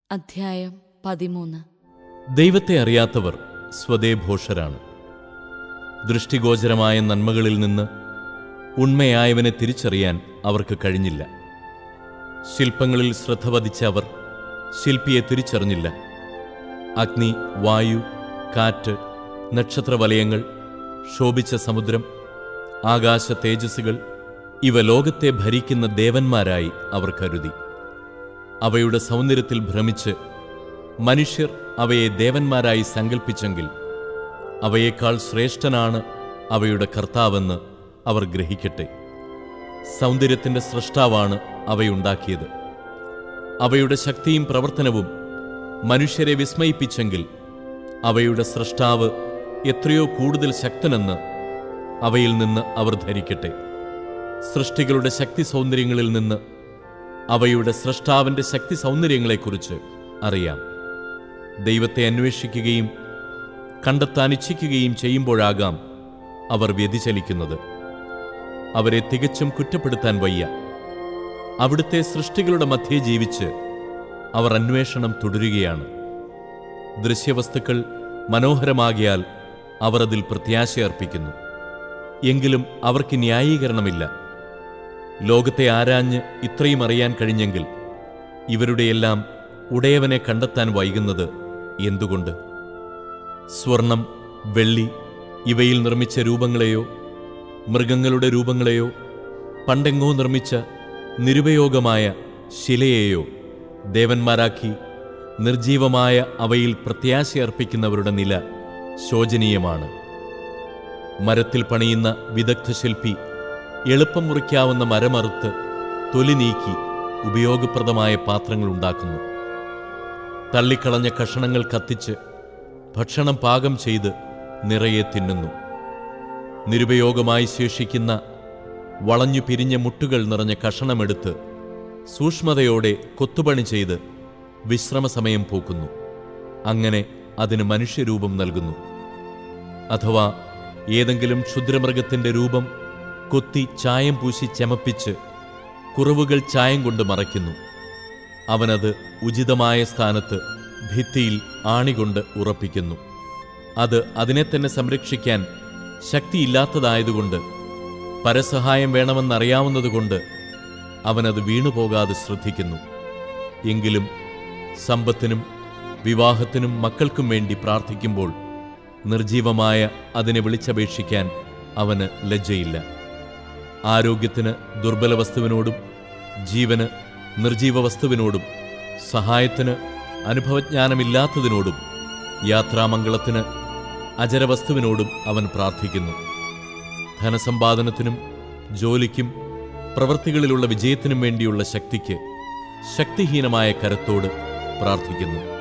അധ്യായം പതിമൂന്ന് ദൈവത്തെ അറിയാത്തവർ സ്വദേഭോഷരാണ് ദൃഷ്ടിഗോചരമായ നന്മകളിൽ നിന്ന് ഉണ്മയായവനെ തിരിച്ചറിയാൻ അവർക്ക് കഴിഞ്ഞില്ല ശില്പങ്ങളിൽ ശ്രദ്ധ പതിച്ച അവർ ശില്പിയെ തിരിച്ചറിഞ്ഞില്ല അഗ്നി വായു കാറ്റ് നക്ഷത്രവലയങ്ങൾ ശോഭിച്ച സമുദ്രം ആകാശ തേജസ്സുകൾ ഇവ ലോകത്തെ ഭരിക്കുന്ന ദേവന്മാരായി അവർ കരുതി അവയുടെ സൗന്ദര്യത്തിൽ ഭ്രമിച്ച് മനുഷ്യർ അവയെ ദേവന്മാരായി സങ്കൽപ്പിച്ചെങ്കിൽ അവയേക്കാൾ ശ്രേഷ്ഠനാണ് അവയുടെ കർത്താവെന്ന് അവർ ഗ്രഹിക്കട്ടെ സൗന്ദര്യത്തിന്റെ സൃഷ്ടാവാണ് അവയുണ്ടാക്കിയത് അവയുടെ ശക്തിയും പ്രവർത്തനവും മനുഷ്യരെ വിസ്മയിപ്പിച്ചെങ്കിൽ അവയുടെ സൃഷ്ടാവ് എത്രയോ കൂടുതൽ ശക്തനെന്ന് അവയിൽ നിന്ന് അവർ ധരിക്കട്ടെ സൃഷ്ടികളുടെ ശക്തി സൗന്ദര്യങ്ങളിൽ നിന്ന് അവയുടെ സൃഷ്ടാവിന്റെ ശക്തി സൗന്ദര്യങ്ങളെക്കുറിച്ച് അറിയാം ദൈവത്തെ അന്വേഷിക്കുകയും കണ്ടെത്താൻ ഇച്ഛിക്കുകയും ചെയ്യുമ്പോഴാകാം അവർ വ്യതിചലിക്കുന്നത് അവരെ തികച്ചും കുറ്റപ്പെടുത്താൻ വയ്യ അവിടുത്തെ സൃഷ്ടികളുടെ മധ്യേ ജീവിച്ച് അവർ അന്വേഷണം തുടരുകയാണ് ദൃശ്യവസ്തുക്കൾ മനോഹരമാകിയാൽ അവർ അതിൽ പ്രത്യാശയർപ്പിക്കുന്നു എങ്കിലും അവർക്ക് ന്യായീകരണമില്ല ലോകത്തെ ആരാഞ്ഞ് ഇത്രയും അറിയാൻ കഴിഞ്ഞെങ്കിൽ ഇവരുടെയെല്ലാം ഉടയവനെ കണ്ടെത്താൻ വൈകുന്നത് എന്തുകൊണ്ട് സ്വർണം വെള്ളി ഇവയിൽ നിർമ്മിച്ച രൂപങ്ങളെയോ മൃഗങ്ങളുടെ രൂപങ്ങളെയോ പണ്ടെങ്ങോ നിർമ്മിച്ച നിരുപയോഗമായ ശിലയെയോ ദേവന്മാരാക്കി നിർജീവമായ അവയിൽ പ്രത്യാശയർപ്പിക്കുന്നവരുടെ നില ശോചനീയമാണ് മരത്തിൽ പണിയുന്ന വിദഗ്ധ ശില്പി എളുപ്പം മുറിക്കാവുന്ന മരമറുത്ത് തൊലി നീക്കി ഉപയോഗപ്രദമായ പാത്രങ്ങൾ ഉണ്ടാക്കുന്നു തള്ളിക്കളഞ്ഞ കഷണങ്ങൾ കത്തിച്ച് ഭക്ഷണം പാകം ചെയ്ത് നിറയെ തിന്നുന്നു നിരുപയോഗമായി ശേഷിക്കുന്ന വളഞ്ഞു പിരിഞ്ഞ മുട്ടുകൾ നിറഞ്ഞ കഷണമെടുത്ത് സൂക്ഷ്മതയോടെ കൊത്തുപണി ചെയ്ത് വിശ്രമസമയം പോക്കുന്നു അങ്ങനെ അതിന് മനുഷ്യരൂപം നൽകുന്നു അഥവാ ഏതെങ്കിലും ക്ഷുദ്രമൃഗത്തിന്റെ രൂപം കൊത്തി ചായം പൂശി ചെമപ്പിച്ച് കുറവുകൾ ചായം കൊണ്ട് മറയ്ക്കുന്നു അവനത് ഉചിതമായ സ്ഥാനത്ത് ഭിത്തിയിൽ ആണികൊണ്ട് ഉറപ്പിക്കുന്നു അത് അതിനെ തന്നെ സംരക്ഷിക്കാൻ ശക്തിയില്ലാത്തതായതുകൊണ്ട് പരസഹായം വേണമെന്നറിയാവുന്നതുകൊണ്ട് അവനത് വീണുപോകാതെ ശ്രദ്ധിക്കുന്നു എങ്കിലും സമ്പത്തിനും വിവാഹത്തിനും മക്കൾക്കും വേണ്ടി പ്രാർത്ഥിക്കുമ്പോൾ നിർജീവമായ അതിനെ വിളിച്ചപേക്ഷിക്കാൻ അവന് ലജ്ജയില്ല ആരോഗ്യത്തിന് ദുർബല വസ്തുവിനോടും ജീവന് നിർജീവ വസ്തുവിനോടും സഹായത്തിന് അനുഭവജ്ഞാനമില്ലാത്തതിനോടും യാത്രാമംഗളത്തിന് അജരവസ്തുവിനോടും അവൻ പ്രാർത്ഥിക്കുന്നു ധനസമ്പാദനത്തിനും ജോലിക്കും പ്രവൃത്തികളിലുള്ള വിജയത്തിനും വേണ്ടിയുള്ള ശക്തിക്ക് ശക്തിഹീനമായ കരത്തോട് പ്രാർത്ഥിക്കുന്നു